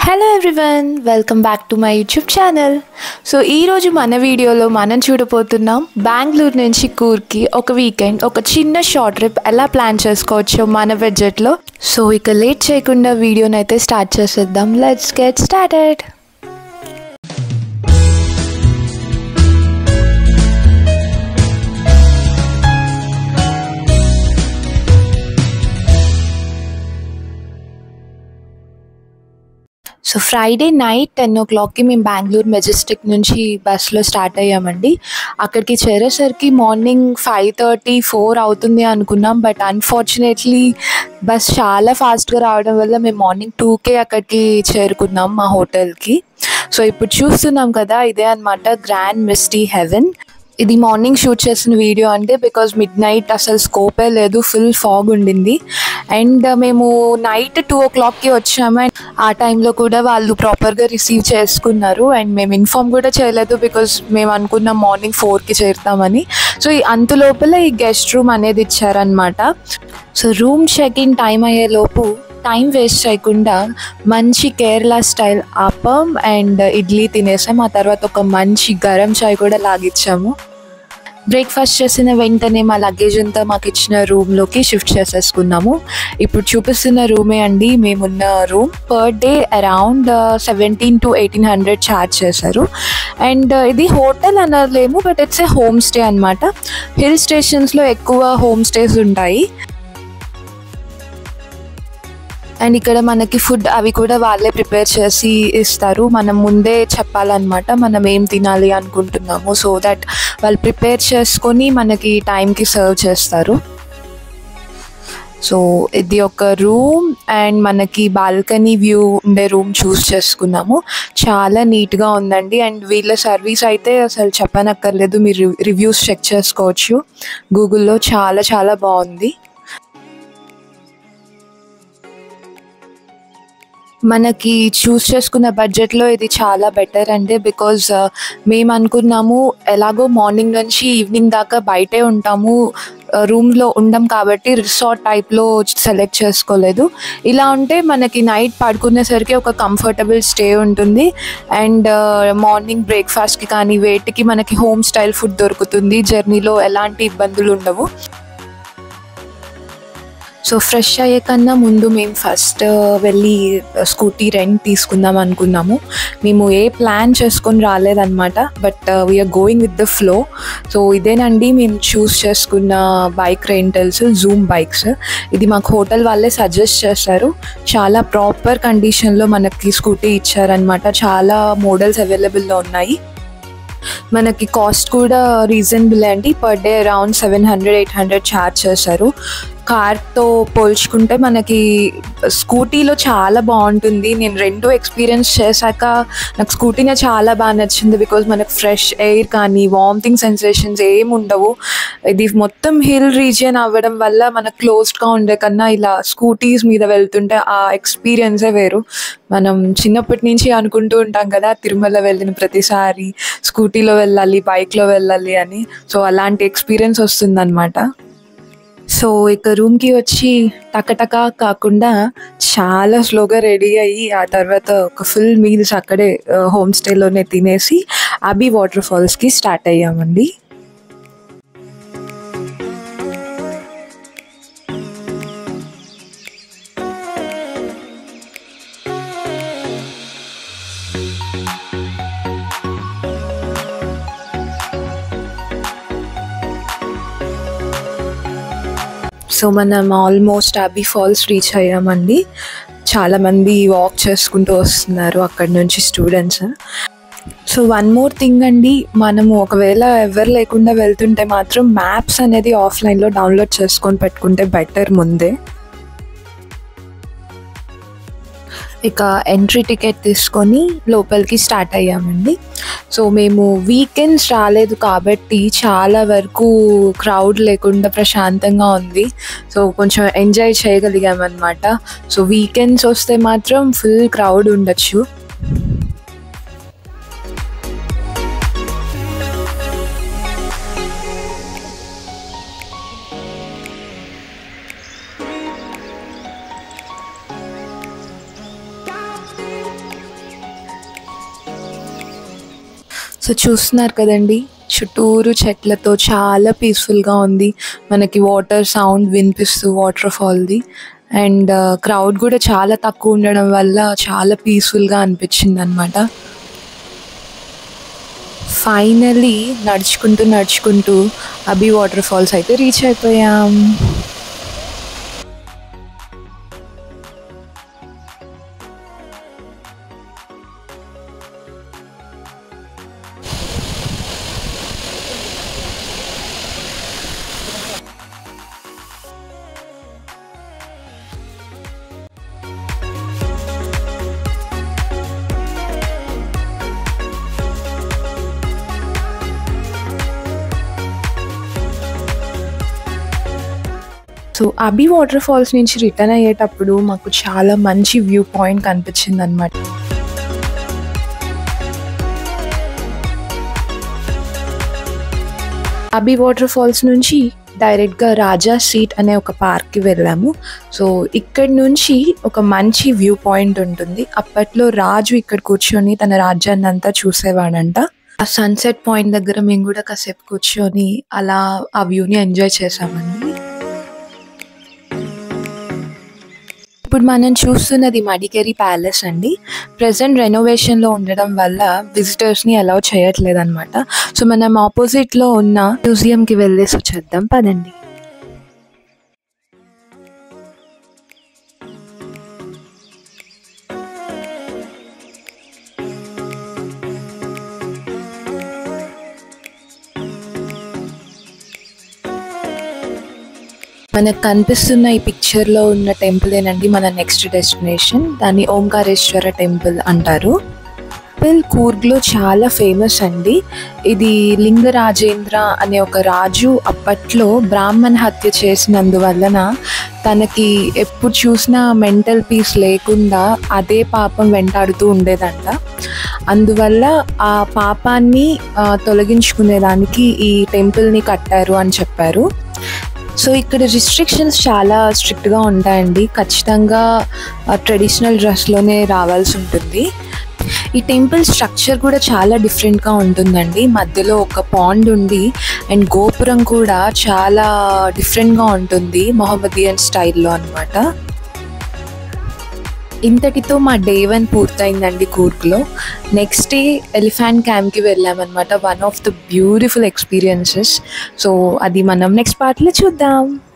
hello everyone welcome back to my YouTube channel so ఈరోజు మన వీడియోలో మనం చూడబోతున్నాం బెంగళూరు నుంచి కూర్కి ఒక వీకెండ్ ఒక చిన్న షార్ట్ ట్రిప్ ఎలా ప్లాన్ చేసుకోవచ్చో మన బడ్జెట్లో సో ఇక లేట్ చేయకుండా వీడియోని అయితే స్టార్ట్ చేసేద్దాం let's get started so Friday night ten ఓ క్లాక్కి మేము బెంగళూరు మెజెస్టిక్ నుంచి బస్లో స్టార్ట్ అయ్యామండి అక్కడికి చేరేసరికి మార్నింగ్ ఫైవ్ థర్టీ ఫోర్ అవుతుంది అనుకున్నాం బట్ అన్ఫార్చునేట్లీ బస్ చాలా ఫాస్ట్గా రావడం వల్ల మేము మార్నింగ్ టూకే అక్కడికి చేరుకున్నాం మా హోటల్కి సో ఇప్పుడు చూస్తున్నాం కదా ఇదే అనమాట గ్రాండ్ మిస్టీ హెవెన్ ఇది మార్నింగ్ షూట్ చేసిన వీడియో అంటే బికాజ్ మిడ్ నైట్ అసలు స్కోపే లేదు ఫుల్ ఫాగ్ ఉండింది అండ్ మేము నైట్ టూ ఓ క్లాక్కి వచ్చాము అండ్ ఆ టైంలో కూడా వాళ్ళు ప్రాపర్గా రిసీవ్ చేసుకున్నారు అండ్ మేము ఇన్ఫామ్ కూడా చేయలేదు బికాజ్ మేము అనుకున్నాం మార్నింగ్ ఫోర్కి చేరుతామని సో ఈ అంత లోపల ఈ గెస్ట్ రూమ్ అనేది ఇచ్చారనమాట so room check in time అయ్యే లోపు టైం వేస్ట్ చేయకుండా మంచి కేరళ స్టైల్ అప్పం అండ్ ఇడ్లీ తినేసాం ఆ తర్వాత ఒక మంచి గరం చాయ్ కూడా లాగిచ్చాము బ్రేక్ఫాస్ట్ చేసిన వెంటనే మా లగేజ్ అంతా మాకు ఇచ్చిన రూమ్లోకి షిఫ్ట్ చేసేసుకున్నాము ఇప్పుడు చూపిస్తున్న రూమే అండి మేమున్న room per day around seventeen to eighteen hundred charge చేశారు అండ్ ఇది హోటల్ అనలేము but it's a home stay అనమాట హిల్ స్టేషన్స్లో ఎక్కువ హోమ్ స్టేస్ ఉంటాయి అండ్ ఇక్కడ మనకి ఫుడ్ అవి కూడా వాళ్ళే ప్రిపేర్ చేసి ఇస్తారు మనం ముందే చెప్పాలన్నమాట మనం ఏం తినాలి అనుకుంటున్నాము సో దట్ వాళ్ళు ప్రిపేర్ చేసుకొని మనకి టైంకి సర్వ్ చేస్తారు సో ఇది ఒక రూమ్ అండ్ మనకి బాల్కనీ వ్యూ ఉండే రూమ్ చూస్ చేసుకున్నాము చాలా నీట్గా ఉందండి అండ్ వీళ్ళ సర్వీస్ అయితే అసలు చెప్పనక్కర్లేదు మీరు రివ్యూస్ చెక్ చేసుకోవచ్చు గూగుల్లో చాలా చాలా బాగుంది మనకి చూస్ చేసుకున్న బడ్జెట్లో ఇది చాలా బెటర్ అంటే బికాజ్ మేము అనుకున్నాము ఎలాగో మార్నింగ్ నుంచి ఈవినింగ్ దాకా బయటే ఉంటాము రూమ్లో ఉండం కాబట్టి రిసార్ట్ టైప్లో సెలెక్ట్ చేసుకోలేదు ఇలా ఉంటే మనకి నైట్ పడుకునేసరికి ఒక కంఫర్టబుల్ స్టే ఉంటుంది అండ్ మార్నింగ్ బ్రేక్ఫాస్ట్కి కానీ వేటికి మనకి హోమ్ స్టైల్ ఫుడ్ దొరుకుతుంది జర్నీలో ఎలాంటి ఇబ్బందులు ఉండవు సో ఫ్రెష్ అయ్యే కన్నా ముందు మేము ఫస్ట్ వెళ్ళి స్కూటీ రెంట్ తీసుకుందాం అనుకున్నాము మేము ఏ ప్లాన్ చేసుకొని రాలేదన్నమాట but we are going with the flow so ఇదేనండి మేము చూస్ చేసుకున్న బైక్ రెంటల్స్ జూమ్ బైక్స్ ఇది మాకు హోటల్ వాళ్ళే సజెస్ట్ చేశారు చాలా ప్రాపర్ కండిషన్లో మనకి స్కూటీ ఇచ్చారనమాట చాలా మోడల్స్ అవైలబుల్లో ఉన్నాయి మనకి కాస్ట్ కూడా రీజనబుల్ అండి per day around seven hundred eight hundred charge చేశారు కార్తో పోల్చుకుంటే మనకి స్కూటీలో చాలా బాగుంటుంది నేను రెండు ఎక్స్పీరియన్స్ చేశాక నాకు స్కూటీనే చాలా బాగా నచ్చింది బికాజ్ మనకు ఫ్రెష్ ఎయిర్ కానీ వామిటింగ్ సెన్సేషన్స్ ఏమి ఉండవు ఇది మొత్తం హిల్ రీజియన్ అవ్వడం వల్ల మనకు క్లోజ్డ్గా ఉండే కన్నా ఇలా స్కూటీస్ మీద వెళ్తుంటే ఆ ఎక్స్పీరియన్సే వేరు మనం చిన్నప్పటి నుంచి అనుకుంటూ ఉంటాం కదా తిరుమల వెళ్ళిన ప్రతిసారి స్కూటీలో వెళ్ళాలి బైక్లో వెళ్ళాలి అని సో అలాంటి ఎక్స్పీరియన్స్ వస్తుందన్నమాట సో ఇక రూమ్కి వచ్చి టకటక కాకుండా చాలా స్లోగా రెడీ అయ్యి ఆ తర్వాత ఒక ఫుల్ మీల్స్ అక్కడే హోమ్ స్టేలోనే తినేసి అబీ వాటర్ ఫాల్స్కి స్టార్ట్ అయ్యామండి సో మనం ఆల్మోస్ట్ అబీ ఫాల్స్ రీచ్ అయ్యామండి చాలామంది వాక్ చేసుకుంటూ వస్తున్నారు అక్కడ నుంచి students so one more thing అండి మనము ఒకవేళ ఎవరు లేకుండా వెళ్తుంటే మాత్రం మ్యాప్స్ అనేది ఆఫ్లైన్లో డౌన్లోడ్ చేసుకొని పెట్టుకుంటే బెటర్ ముందే ఇక ఎంట్రీ టికెట్ తీసుకొని లోపలికి స్టార్ట్ అయ్యామండి సో మేము వీకెండ్స్ రాలేదు కాబట్టి చాలా వరకు క్రౌడ్ లేకుండా ప్రశాంతంగా ఉంది సో కొంచెం ఎంజాయ్ చేయగలిగామన్నమాట సో వీకెండ్స్ వస్తే మాత్రం ఫుల్ క్రౌడ్ ఉండొచ్చు సో చూస్తున్నారు కదండి చుట్టూరు చెట్లతో చాలా పీస్ఫుల్గా ఉంది మనకి వాటర్ సౌండ్ వినిపిస్తూ వాటర్ ఫాల్ది అండ్ క్రౌడ్ కూడా చాలా తక్కువ ఉండడం వల్ల చాలా పీస్ఫుల్గా అనిపించింది అనమాట ఫైనలీ నడుచుకుంటూ నడుచుకుంటూ అబి వాటర్ ఫాల్స్ అయితే రీచ్ అయిపోయాం సో అబి వాటర్ ఫాల్స్ నుంచి రిటర్న్ అయ్యేటప్పుడు మాకు చాలా మంచి వ్యూ పాయింట్ కనిపించింది అనమాట అబి వాటర్ ఫాల్స్ నుంచి డైరెక్ట్గా రాజా సీట్ అనే ఒక పార్క్కి వెళ్ళాము సో ఇక్కడ నుంచి ఒక మంచి వ్యూ పాయింట్ ఉంటుంది అప్పట్లో రాజు ఇక్కడ కూర్చొని తన రాజ్యాన్ని అంతా చూసేవాడంట ఆ సన్సెట్ పాయింట్ దగ్గర మేము కూడా కాసేపు కూర్చొని అలా ఆ వ్యూని ఎంజాయ్ చేసామండి ఇప్పుడు మనం చూస్తున్నది మడికేరి ప్యాలెస్ అండి ప్రజెంట్ రెనోవేషన్లో ఉండడం వల్ల విజిటర్స్ని అలౌ చేయట్లేదు అనమాట సో మనం ఆపోజిట్లో ఉన్న మ్యూజియంకి వెళ్ళేసి వచ్చేద్దాం పదండి మనకు కనిపిస్తున్న ఈ పిక్చర్లో ఉన్న టెంపుల్ ఏనండి మన నెక్స్ట్ డెస్టినేషన్ దాన్ని ఓంకారేశ్వర టెంపుల్ అంటారు టెంపుల్ కూర్గ్లో చాలా ఫేమస్ అండి ఇది లింగరాజేంద్ర అనే ఒక రాజు అప్పట్లో బ్రాహ్మణ్ హత్య చేసినందువలన తనకి ఎప్పుడు చూసినా మెంటల్ పీస్ లేకుండా అదే పాపం వెంటాడుతూ ఉండేదంట అందువల్ల ఆ పాపాన్ని ఆ, తొలగించుకునేదానికి ఈ టెంపుల్ని కట్టారు అని చెప్పారు సో ఇక్కడ రిస్ట్రిక్షన్స్ చాలా స్ట్రిక్ట్గా ఉంటాయండి ఖచ్చితంగా ట్రెడిషనల్ డ్రెస్లోనే రావాల్సి ఉంటుంది ఈ టెంపుల్ స్ట్రక్చర్ కూడా చాలా డిఫరెంట్గా ఉంటుందండి మధ్యలో ఒక పాండ్ ఉండి అండ్ గోపురం కూడా చాలా డిఫరెంట్గా ఉంటుంది మొహమ్మదియన్ స్టైల్లో అన్నమాట ఇంతటితో మా డే వన్ పూర్తయిందండి కూర్గ్లో నెక్స్ట్ డే ఎలిఫెంట్ క్యాంప్కి వెళ్ళామన్నమాట one of the beautiful experiences so అది మనం నెక్స్ట్ పార్ట్లో చూద్దాం